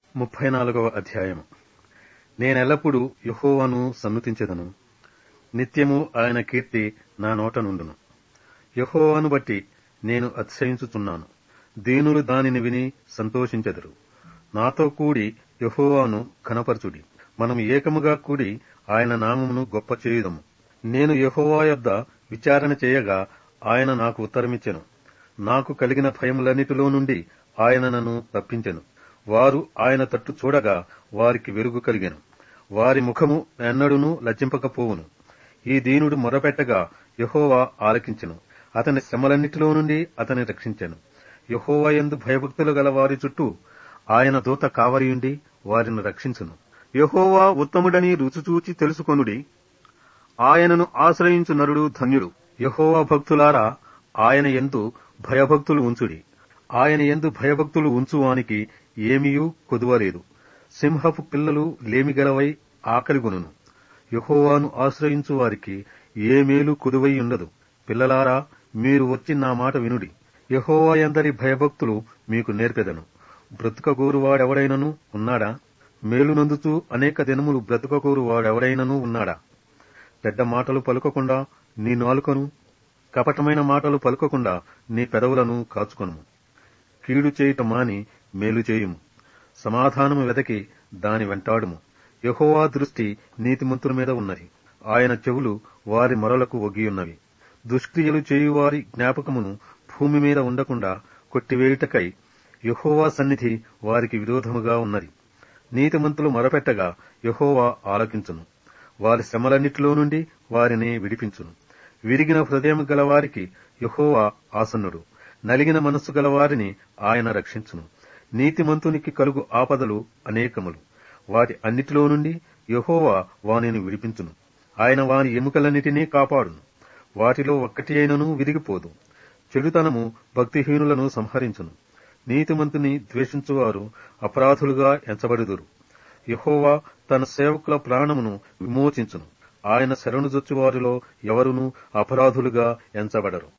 ముప్పై నాలుగవ అధ్యాయము నేనెల్లప్పుడూ యెహోవాను సన్నుతించెదను నిత్యము ఆయన కీర్తి నా నోట నుండును యెహోవాను బట్టి నేను అతిశయించుచున్నాను దీనులు దానిని విని సంతోషించెదరు నాతో కూడి యెహోవాను ఘనపరచుడి మనం ఏకముగా కూడి ఆయన నామమును గొప్ప చేయుదము నేను యెహోవా యొద్ద విచారణ చేయగా ఆయన నాకు ఉత్తరమిచ్చెను నాకు కలిగిన భయములన్నిటిలో నుండి ఆయన నన్ను తప్పించెను వారు ఆయన తట్టు చూడగా వారికి వెలుగు కలిగెను వారి ముఖము ఎన్నడునూ లజ్జింపకపోవును ఈ దీనుడు మొరపెట్టగా యెహోవా ఆలకించెను అతని శ్రమలన్నిటిలో నుండి అతని రక్షించెను యెహోవా యందు భయభక్తులు గల వారి చుట్టూ ఆయన దూత కావరియుండి వారిని రక్షించును యెహోవా ఉత్తముడని రుచిచూచి తెలుసుకొనుడి ఆయనను ఆశ్రయించు నరుడు ధన్యుడు యెహోవా భక్తులారా ఆయన ఎందు భయభక్తులు ఉంచుడి ఆయన ఎందు భయభక్తులు ఉంచువానికి ఏమీయూ కొదువలేదు సింహపు పిల్లలు లేమిగలవై ఆకలిగొనును యెహోవాను ఆశ్రయించు వారికి ఏ మేలు కొదువై ఉండదు పిల్లలారా మీరు వచ్చి నా మాట వినుడి యెహోవా ఎందరి భయభక్తులు మీకు నేర్పెదను బ్రతుకగోరు వాడెవడైనను ఉన్నాడా మేలు నందుతూ అనేక దినములు బ్రతుకగోరు వాడెవడైనను ఉన్నాడా పెద్ద మాటలు పలుకకుండా నీ నాలుకను కపటమైన మాటలు పలుకకుండా నీ పెదవులను కాచుకొను కీడు చేయుట మాని మేలు చేయుము సమాధానము వెతకి దాని వెంటాడుము యెహోవా దృష్టి నీతిమంతుల మీద ఉన్నది ఆయన చెవులు వారి మొరలకు ఒగ్గియున్నవి దుష్క్రియలు చేయువారి జ్ఞాపకమును భూమి మీద ఉండకుండా కొట్టివేయుటకై యెహోవా సన్నిధి వారికి విరోధముగా ఉన్నది నీతిమంతులు మొరపెట్టగా యెహోవా ఆలకించును వారి శ్రమలన్నిటిలో నుండి వారిని విడిపించును విరిగిన హృదయం గలవారికి యెహోవా ఆసన్నుడు నలిగిన మనస్సు గలవారిని ఆయన రక్షించును నీతిమంతునికి కలుగు ఆపదలు అనేకములు వాటి అన్నిటిలో నుండి యెహోవా వానిని విడిపించును ఆయన వాని ఎముకలన్నిటినీ కాపాడును వాటిలో ఒక్కటి అయినను విరిగిపోదు చెడుతనము భక్తిహీనులను సంహరించును నీతిమంతుని ద్వేషించువారు అపరాధులుగా ఎంచబడుదురు యెహోవా తన సేవకుల ప్రాణమును విమోచించును ఆయన శరణుజొచ్చువారిలో ఎవరునూ అపరాధులుగా ఎంచబడరు